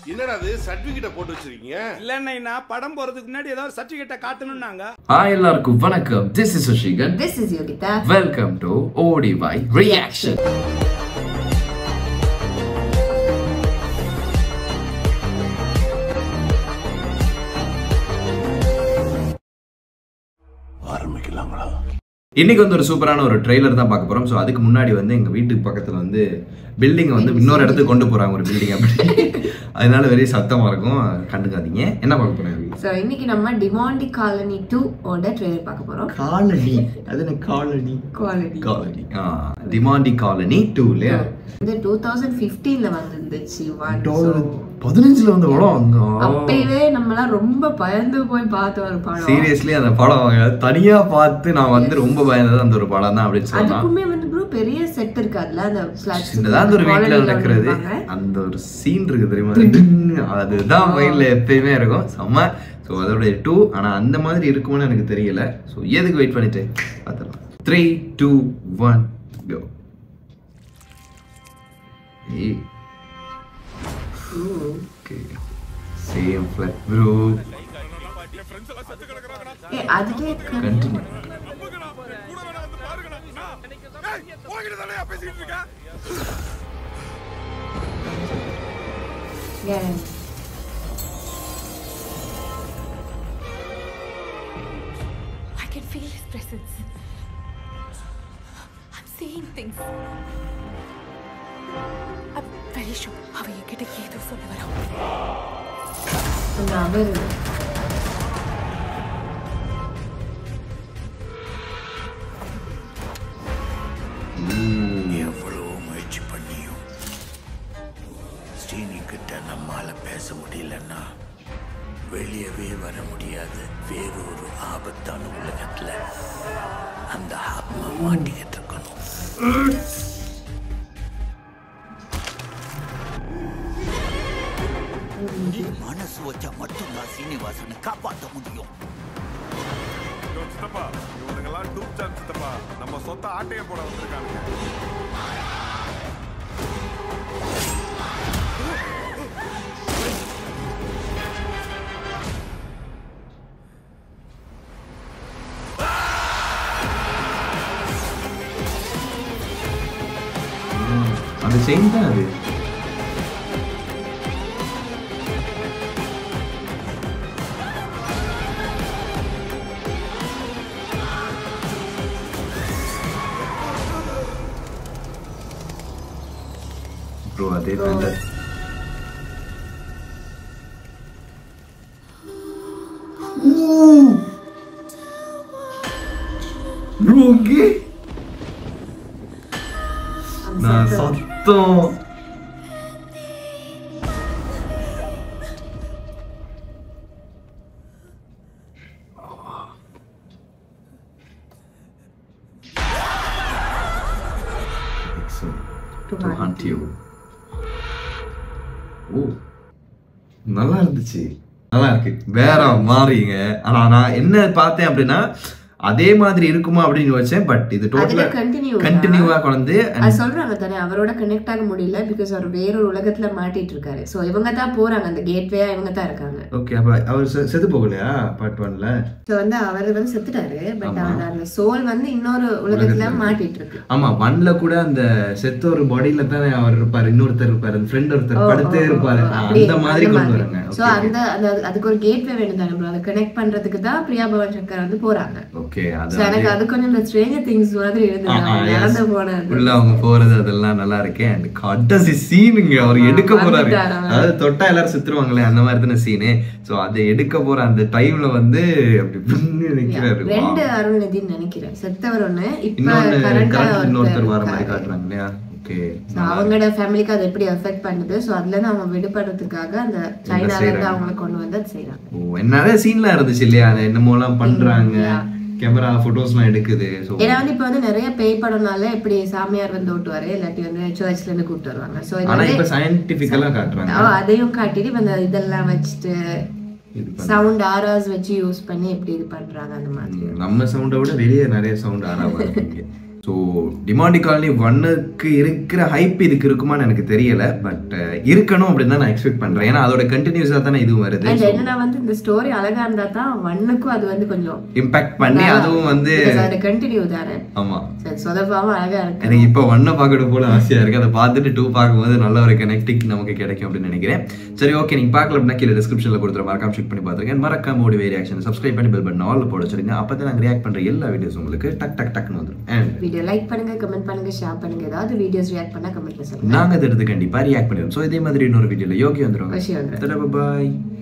என்னடா அது சர்டிபிகேட்ட போட்டு வச்சிருக்கீங்க இல்லைன்னா படம் போறதுக்கு முன்னாடி ஏதாவது சர்டிபிகேட்டை காட்டணும்னாங்க ஹாய் எல்லாருக்கும் வணக்கம் this is Sushigan This is Yogita. Welcome to ODY reaction ஆரம்பிக்கலாங்களா இன்னைக்கு வந்து ஒரு சூப்பரான ஒரு ட்ரெய்லர் தான் பார்க்க போறோம் ஸோ அதுக்கு முன்னாடி வந்து எங்க வீட்டுக்கு பக்கத்துல வந்து பில்டிங் வந்து இன்னொரு இடத்துக்கு கொண்டு போறாங்க ஒரு பில்டிங் அப்படி அதனால வெறிய சத்தமா இருக்கும் கண்டுக்காதீங்க என்ன பார்க்க போறேன் So, இன்னைக்கு நம்ம டிமாண்டி காலனி டூ ஓட ட்ரெய்லர் பார்க்க போறோம் காலனி அது என்ன காலனி குவாலிட்டி காலனி ஆ டிமாண்டி காலனி டூ இல்லையா இது டூ தௌசண்ட் ஃபிஃப்டீன்ல வந்துருந்துச்சு one. So, பதினஞ்சுல வந்த படம் அங்க அப்பவே நம்மலாம் ரொம்ப பயந்து போய் பார்த்த ஒரு படம் சீரியஸ்லி அந்த படம் தனியா பார்த்து நான் வந்து ரொம்ப பயந்தது அந்த ஒரு படம் தான் அப்படின்னு சொல்லலாம் அதுக்குமே வந்து ப்ரோ பெரிய செட் இருக்காதுல்ல அந்த flats சின்னதா அந்த ஒரு வீட்டுல colony ல நடக்கிறது வந்திருப்பாங்க. அந்த ஒரு சீன் இருக்கு தெரியுமா அதுதான் மைண்ட்ல எப்பயுமே இருக்கும் செம்ம ஸோ அதோட டூ ஆனா அந்த மாதிரி இருக்கும்னு எனக்கு தெரியல ஸோ எதுக்கு வெயிட் பண்ணிட்டு பார்த்துடலாம் three two one go okay same blood bro ஏய், அதுலயே இருக்க- continue Yeah. I can feel his presence. I'm seeing things. I'm very sure அவன் என்கிட்ட ஏதோ சொல்ல வரான் அந்த அவர் எவ்வளவு முயற்சி பண்ணியும் ஸ்ரீனி கிட்ட நம்மால பேச முடியலன்னா வெளியவே வர முடியாது வேறொரு ஆபத்தான உலகத்துல அந்த ஆத்மா மாட்டிக்கிட்டு இருக்கணும் நீ மனசு வச்சா மட்டும்தான் சீனிவாசனை காப்பாற்ற முடியும் சித்தப்பா இவனுங்கெல்லாம் டூப் சான் சித்தப்பா நம்ம சொத்த ஆட்டைய போட வந்திருக்கானுங்க அந்த செயின் தான் அது ப்ரோ அதே தான் ப்ரோ இங்கே அந்த நான் சத்தம். சத்தம் To To hunt hunt you. ஓ நல்லா இருந்துச்சு நல்லா இருக்கு வேற மாறிங்க ஆனா நான் என்ன பார்த்தேன் அப்படின்னா அதே மாதிரி இருக்குமா அப்படின்னு வச்சேன் பட் இது அதுல டோட்டலா continue தான். கண்டினியூவா கொண்டு அது சொல்றாங்க தானே அவரோட கனெக்ட் ஆக முடியல பிகாஸ் அவர் வேறொரு உலகத்துல மாட்டிட்டு இருக்காரு சோ இவங்க தான் போறாங்க அந்த கேட்வேயா இவங்க தான் இருக்காங்க ஓகே அப்ப அவர் செ- செத்து போகலையா பார்ட் ஒன்ல சோ வந்து அவர் வந்து செத்துட்டாரு பட் ஆமா. அவர் அந்த சோல் வந்து இன்னொரு உலகத்துல உலகத்துல. மாட்டிட்டு இருக்கு ஆமா ஒன்ல கூட அந்த செத்த ஒரு பாடியில தானே அவர் இருப்பாரு இன்னொருத்தர் இருப்பாரு அந்த ஃப்ரெண்ட் ஒருத்தர் படுத்தே இருப்பாரு ஆ, அந்த மாதிரி கொண்டு வராங்க சோ அந்த அந்த அதுக்கு ஒரு கேட்வே வேணும் தானே bro. அதை கனெக்ட் பண்றதுக்கு தான் பிரியா பவன் சங்கர் வந்து போறாங்க ஓகே அது சோ எனக்கு அது கொஞ்சம் இந்த ஸ்ட்ரேஞ்சர் திங்ஸ் மாதிரி இருந்தது ஆ, ஆ, அவங்க yes. நடந்து போனது உள்ள அவங்க போறது அதெல்லாம் நல்லா இருக்கே அண்ட் கடைசி சீனுங்க அவர் ஆமா, எடுக்க போறாரு வந்துட்டாரு அவன். அதாவது தொட்டா எல்லாரும் செத்துருவாங்களே அந்த மாதிரி தானே சீனு சோ அதை எடுக்க போற அந்த டைம்ல வந்து அப்படி பின்னு நிக்கிறாரு ரெண்டு Wow. அருள்நிதின்னு நினைக்கிறேன் செத்தவர் ஒண்ணு இப்ப இன்னொன்னு கரண்டா current இன்னொருத்தர் வர மாதிரி ஒருத்தர் காட்டுறாங்க இல்லையா ஓகே So, அவங்களோட ஃபேமிலிக்கு அது எப்படி அஃபெக்ட் பண்ணுது சோ அதுல இருந்து அவங்க விடுபடுறதுக்காக அந்த சைனால இருந்து செய்றாங்க? அவங்களை கொண்டு வந்து அது செய்யறாங்க ஓ நிறைய சீன்லாம் இருந்துச்சு இல்லையா அது என்னமோ எல்லாம் பண்றாங்க Yeah. கேமரா போட்டோஸ்லாம் எடுக்குது ஸோ ஏன்னா வந்து இப்ப வந்து நிறைய பேய் படம்னால இப்படி சாமியார் வந்து ஓட்டுவாரு இல்லாட்டி வந்து சர்ச்ல இருந்து கூப்பிட்டு வருவாங்க சோ இது ஆனா இப்ப வந்து சயின்டிபிக்கலா காட்டுறாங்க அவ அதையும் காட்டிட்டு இப்ப இந்த இதெல்லாம் வச்சுட்டு இது பண்ண- சவுண்ட் ஆராஸ் வச்சு யூஸ் பண்ணி எப்படி இது பண்றாங்க அந்த மாதிரி நம்ம சவுண்டை விட வெளியே நிறைய சவுண்ட் ஆறாம இருக்கு ஸோ டிமாண்டி காலனி ஒன்னுக்கு இருக்கிற ஹைப் இதுக்கு இருக்குமான்னு எனக்கு தெரியல பட் இருக்கணும் அப்படின்னு தான் நான் எக்ஸ்பெக்ட் பண்றேன் ஏன்னா அதோட கண்டினியூஸாக தானே இதுவும் வருது அண்ட் என்னன்னா வந்து இந்த ஸ்டோரி அழகா இருந்தா தான் ஒன்னுக்கும் அது வந்து கொஞ்சம் இம்பாக்ட் பண்ணி அதுவும் வந்து because அது கண்டினியூ தானே ஆமா சரி சொதப்பாம அழகா இருக்கு எனக்கு இப்போ ஒன்னை பார்க்கணும் போல ஆசையா இருக்கு அதை பார்த்துட்டு டூ பார்க்கும்போது நல்ல ஒரு கனெக்டிங் நமக்கு கிடைக்கும் அப்படின்னு நினைக்கிறேன் சரி ஓகே நீங்க பார்க்கல அப்படின்னா கீழே டிஸ்கிரிப்ஷனில் கொடுத்துற மறக்காம செக் பண்ணி பார்த்துருக்கேன் மறக்காம ஓடி வேறு ஆக்ஷன் சப்ஸ்கிரைப் பண்ணி பெல் பட்டன் ஆல் போட வச்சிருங்க அப்போ தான் நாங்கள் ரியாக்ட் பண்ற எல்லா வீடியோஸ் உங்களுக்கு டக் டக் டக்னு வந்துடும் அண்ட் வீடியோ லைக் பண்ணுங்க கமெண்ட் பண்ணுங்க ஷேர் பண்ணுங்க ஏதாவது வீடியோஸ் ரியாக்ட் பண்ணா கமெண்ட்ல சொல்லுங்க நாங்கள் அதை எடுத்து கண்டிப்பாக ரியாக்ட் பண்ணிடுவோம் ஸோ இதே மாதிரி இன்னொரு வீடியோவில் யோகி வந்துடும் வசி வந்துரும். பாய்